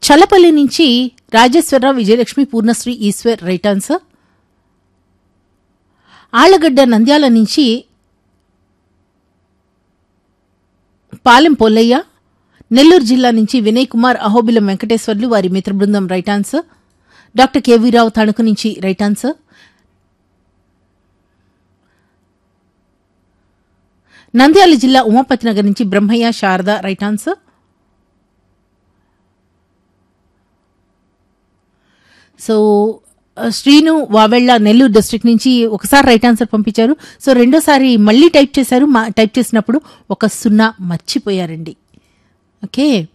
చల్లపల్లి నుంచి Rajeswararao Vijayalakshmi Purnasri Eswar right answer Allagadda Nandyal నుంచి పాలెం పొల్లయ్య నెల్లూరు జిల్లా నుంచి వినయ్ కుమార్ అహోబిలం వెంకటేశ్వర్లు వారి మిత్ర బృందం right answer doctor K V Rao Tanuku నుంచి రైట్ ఆన్సర్ నంద్యాల జిల్లా ఉమాపతి నగర్ నుంచి Brahmaiah Sarada right answer so ఆ, శ్రీను వావెళ్ళ నెల్లూరు డిస్ట్రిక్ట్ నుంచి ఒకసారి రైట్ ఆన్సర్ పంపించారు సో రెండోసారి మళ్ళీ టైప్ చేశారు మా టైప్ చేసినప్పుడు ఒక సున్నా మర్చిపోయారండి ఓకే